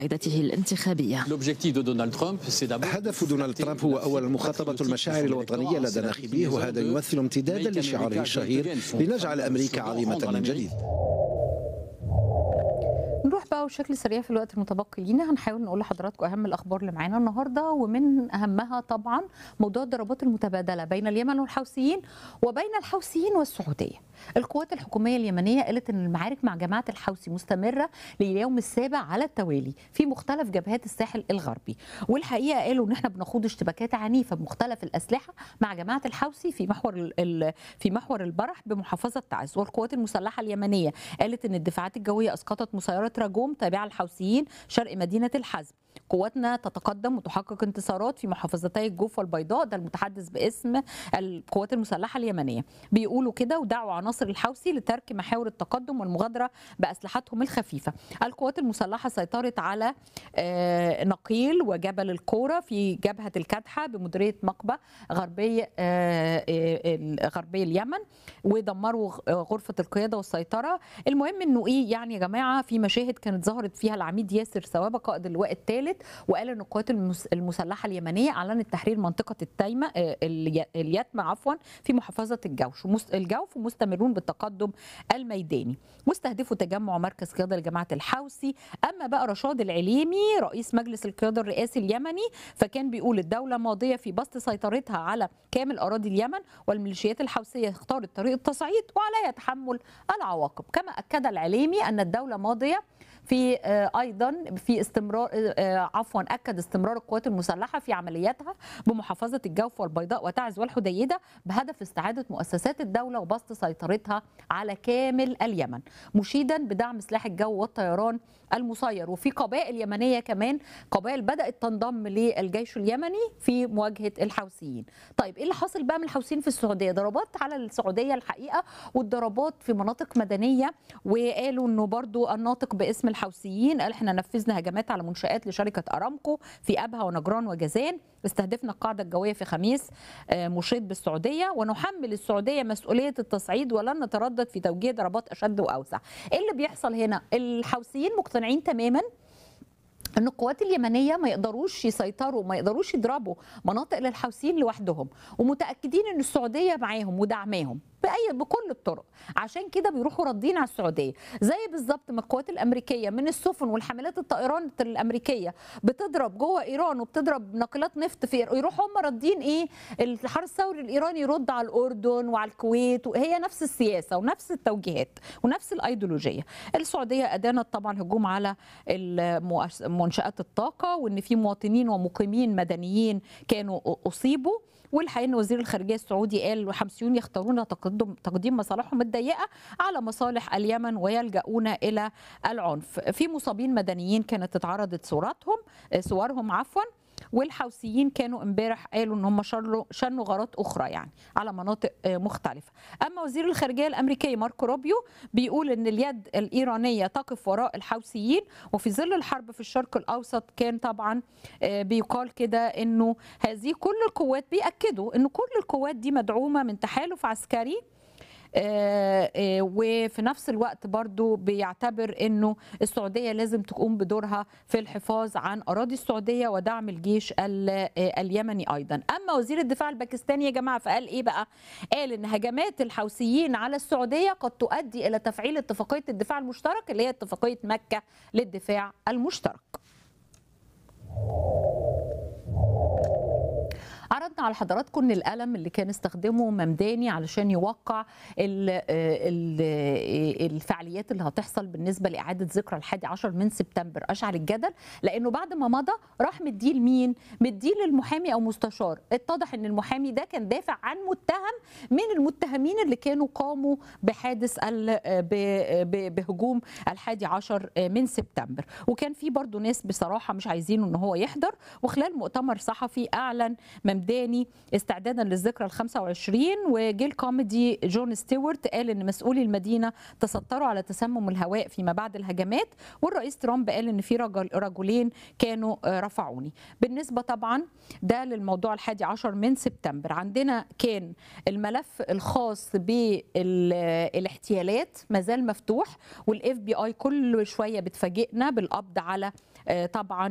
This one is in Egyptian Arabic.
قاعدته الانتخابية هدف دونالد ترامب هو أولا مخاطبة المشاعر الوطنية لدى ناخبيه وهذا يمثل امتدادا لشعاره الشهير لنجعل أمريكا عظيمة من جديد نروح بقى بشكل سريع في الوقت المتبقي لينا هنحاول نقول لحضراتكم اهم الاخبار اللي معانا النهارده ومن اهمها طبعا موضوع الضربات المتبادله بين اليمن والحوثيين وبين الحوثيين والسعوديه. القوات الحكوميه اليمنيه قالت ان المعارك مع جماعه الحوثي مستمره لليوم السابع على التوالي في مختلف جبهات الساحل الغربي والحقيقه قالوا ان احنا بنخوض اشتباكات عنيفه بمختلف الاسلحه مع جماعه الحوثي في محور في محور البرح بمحافظه تعز والقوات المسلحه اليمنيه قالت ان الدفاعات الجويه اسقطت مسيرات راجوم تابعه للحوثيين شرق مدينه الحزم قواتنا تتقدم وتحقق انتصارات في محافظتي الجوف والبيضاء ده المتحدث باسم القوات المسلحه اليمنيه بيقولوا كده ودعوا عناصر الحوثي لترك محاور التقدم والمغادره باسلحتهم الخفيفه القوات المسلحه سيطرت على نقيل وجبل الكوره في جبهه الكدحه بمديريه مقبه غربي غربي اليمن ودمروا غرفه القياده والسيطره المهم انه ايه يعني يا جماعه في مشاهد كانت ظهرت فيها العميد ياسر سوابه قائد اللواء الثالث وقال ان القوات المسلحه اليمنيه اعلنت تحرير منطقه التيمه اليتمه عفوا في محافظه الجوش الجوف ومستمرون بالتقدم الميداني واستهدفوا تجمع مركز قياده لجماعه الحوثي اما بقى رشاد العليمي رئيس مجلس القياده الرئاسي اليمني فكان بيقول الدوله ماضيه في بسط سيطرتها على كامل اراضي اليمن والميليشيات الحوثيه اختارت طريق التصعيد وعليها تحمل العواقب كما اكد العليمي ان الدوله ماضيه في ايضا في استمرار عفوا اكد استمرار القوات المسلحه في عملياتها بمحافظه الجوف والبيضاء وتعز والحديده بهدف استعاده مؤسسات الدوله وبسط سيطرتها على كامل اليمن مشيدا بدعم سلاح الجو والطيران المسير وفي قبائل يمنيه كمان قبائل بدات تنضم للجيش اليمني في مواجهه الحوثيين طيب ايه اللي حاصل بقى من الحوثيين في السعوديه ضربات على السعوديه الحقيقه والضربات في مناطق مدنيه وقالوا انه برضو الناطق باسم الحوثيين قال احنا نفذنا هجمات على منشات لشركه ارامكو في ابها ونجران وجازان استهدفنا القاعده الجويه في خميس مشيط بالسعوديه ونحمل السعوديه مسؤوليه التصعيد ولن نتردد في توجيه ضربات اشد واوسع ايه اللي بيحصل هنا الحوثيين مقتنعين تماما ان القوات اليمنيه ما يقدروش يسيطروا ما يقدروش يضربوا مناطق للحوثيين لوحدهم ومتاكدين ان السعوديه معاهم ودعماهم باي بكل الطرق عشان كده بيروحوا ردين على السعوديه زي بالظبط ما القوات الامريكيه من السفن والحاملات الطائران الامريكيه بتضرب جوه ايران وبتضرب ناقلات نفط في يروحوا هم ردين ايه الحرس الثوري الايراني يرد على الاردن وعلى الكويت وهي نفس السياسه ونفس التوجيهات ونفس الايديولوجيه السعوديه ادانت طبعا هجوم على منشات الطاقه وان في مواطنين ومقيمين مدنيين كانوا اصيبوا والحقيقه ان وزير الخارجيه السعودي قال الحمسيون يختارون تقدم تقديم مصالحهم الضيقه على مصالح اليمن ويلجؤون الى العنف في مصابين مدنيين كانت اتعرضت صوراتهم صورهم عفوا والحوثيين كانوا امبارح قالوا ان هم شنوا غارات اخرى يعني على مناطق مختلفه اما وزير الخارجيه الامريكي ماركو روبيو بيقول ان اليد الايرانيه تقف وراء الحوثيين وفي ظل الحرب في الشرق الاوسط كان طبعا بيقال كده انه هذه كل القوات بياكدوا ان كل القوات دي مدعومه من تحالف عسكري آه آه وفي نفس الوقت برضو بيعتبر انه السعوديه لازم تقوم بدورها في الحفاظ عن اراضي السعوديه ودعم الجيش اليمني ايضا اما وزير الدفاع الباكستاني يا جماعه فقال ايه بقى قال ان هجمات الحوثيين على السعوديه قد تؤدي الى تفعيل اتفاقيه الدفاع المشترك اللي هي اتفاقيه مكه للدفاع المشترك عرضنا على حضراتكم ان القلم اللي كان استخدمه ممداني علشان يوقع ال ال الفعاليات اللي هتحصل بالنسبه لاعاده ذكرى الحادي عشر من سبتمبر اشعل الجدل لانه بعد ما مضى راح مديه لمين؟ مديه للمحامي او مستشار اتضح ان المحامي ده كان دافع عن متهم من المتهمين اللي كانوا قاموا بحادث بهجوم الحادي عشر من سبتمبر وكان في برضه ناس بصراحه مش عايزينه ان هو يحضر وخلال مؤتمر صحفي اعلن ممداني استعدادا للذكرى ال 25 وجيل كوميدي جون ستيوارت قال ان مسؤولي المدينه تستروا على تسمم الهواء فيما بعد الهجمات والرئيس ترامب قال ان في رجل رجلين كانوا رفعوني بالنسبه طبعا ده للموضوع الحادي عشر من سبتمبر عندنا كان الملف الخاص بالاحتيالات مازال مفتوح والاف بي اي كل شويه بتفاجئنا بالقبض على طبعا